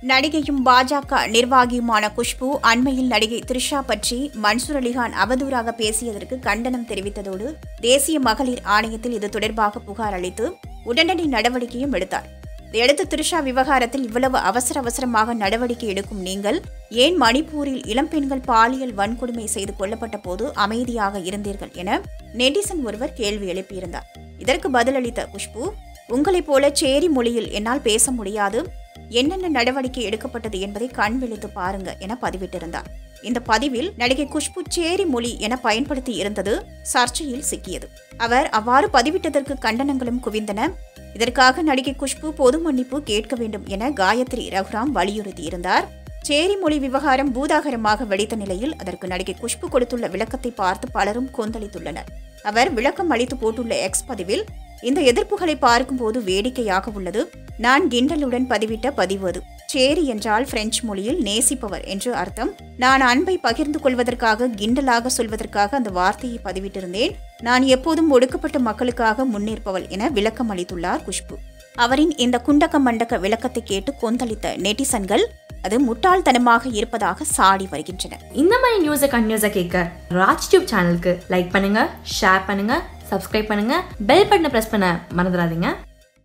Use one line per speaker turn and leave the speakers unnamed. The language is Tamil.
நடிகையும் பாஜக நிர்வாகியுமான குஷ்பு அண்மையில் நடிகை த்ரிஷா பற்றி மன்சூர் அலிகான் அவதூறாக பேசியதற்கு கண்டனம் தெரிவித்ததோடு தேசிய மகளிர் ஆணையத்தில் இது தொடர்பாக புகார் அளித்து உடனடி நடவடிக்கையும் எடுத்தார் இதையடுத்து த்ரிஷா விவகாரத்தில் இவ்வளவு அவசர அவசரமாக நடவடிக்கை எடுக்கும் நீங்கள் ஏன் மணிப்பூரில் இளம்பெண்கள் பாலியல் வன்கொடுமை செய்து கொல்லப்பட்ட போது அமைதியாக இருந்தீர்கள் என நெட்டிசன் ஒருவர் கேள்வி எழுப்பியிருந்தார் இதற்கு பதிலளித்த குஷ்பு உங்களைப் போல சேரி மொழியில் என்னால் பேச முடியாது என்னென்ன நடவடிக்கை எடுக்கப்பட்டது என்பதை கண் விழித்து பாருங்க என பதிவிட்டிருந்தார் இந்த பதிவில் நடிகை குஷ்பு சேரி மொழி என பயன்படுத்தி இருந்தது சர்ச்சையில் சிக்கியது அவர் அவ்வாறு பதிவிட்டதற்கு கண்டனங்களும் குவிந்தன இதற்காக நடிகை குஷ்பு பொது மன்னிப்பு கேட்க வேண்டும் என காயத்ரி ரகுராம் வலியுறுத்தியிருந்தார் சேரி மொழி விவகாரம் பூதாகரமாக வெடித்த நிலையில் அதற்கு நடிகை குஷ்பு கொடுத்துள்ள விளக்கத்தை பார்த்து பலரும் கொந்தளித்துள்ளனர் அவர் விளக்கம் அளித்து போட்டுள்ள எக்ஸ் பதிவில் இந்த எதிர்ப்புகளை பார்க்கும்போது வேடிக்கையாக உள்ளது நான் கிண்டலுடன் பதிவிட்ட பதிவு அது சேரி என்றால் பிரெஞ்சு மொழியில் நேசிப்பவர் என்று அர்த்தம் நான் அன்பை பகிர்ந்து கொள்வதற்காக கிண்டலாக சொல்வதற்காக அந்த வார்த்தையை பதிவிட்டிருந்தேன் நான் எப்போதும் ஒடுக்கப்பட்ட மக்களுக்காக முன்னேற்பவள் என விளக்கம் அளித்துள்ளார் குஷ்பு அவரின் இந்த குண்டக்க மண்டக்க விளக்கத்தை கேட்டு கொந்தளித்த நெட்டிசன்கள் அது முட்டாள்தனமாக இருப்பதாக சாடி வருகின்றனர்
இந்த மாதிரி நியூஸை கண்டினியூஸாக கேட்க ராஜ் டியூப் சேனலுக்கு லைக் பண்ணுங்க ஷேர் பண்ணுங்க சப்ஸ்கிரைப் பண்ணுங்க பெல் பட்டனை ப்ரெஸ் பண்ண மறந்துடாதீங்க